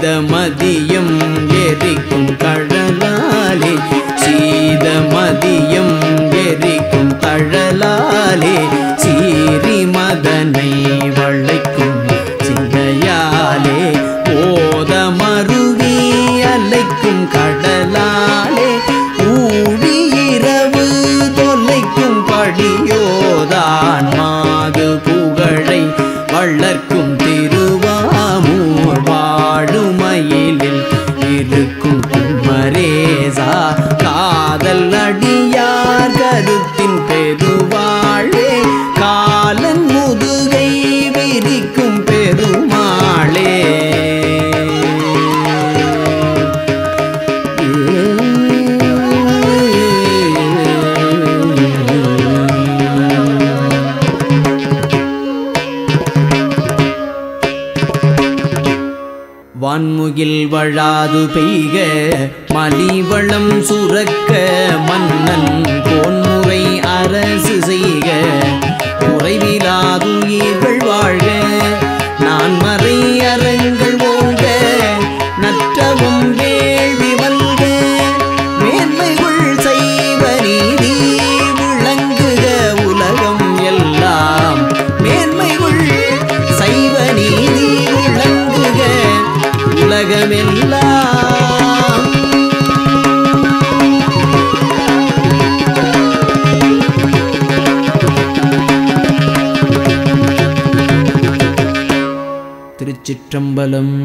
சீதமதியம் எரிக்கும் கடலாலே சீதமதியம் எரிக்கும் தழலாலே சீரி மதனை வளைக்கும் சிந்தையாலே ஓதமருவி அலைக்கும் கடலாலே ஊழி இரவு தொலைக்கும் படியோதான் மாது புகழை வளர்க்கும் திருவாமூர் வாழுமயிலில் இருக்கும் குமரேசா காதல் அடியார் கருத்தின் பெருவாழே காலன் முதுகை விரிக்கும் பெருமாளே வான்முகில் வழாது பெய்க மலிவளம் சுரக்க மன்னன் கோன்முறை அரசு செய்க குறைவிலாதுயிர்கள் வாழ்க நான் மறை அறங்கள் ஓங்க நற்றவும் வேள்வி வல்க மேன்மைகள் செய்வ நீதி விளங்குக உலகம் எல்லாம் மேன்மைகள் சைவ நீதி விளங்குக உலகமெல்லாம் திருச்சிற்றம்பலம்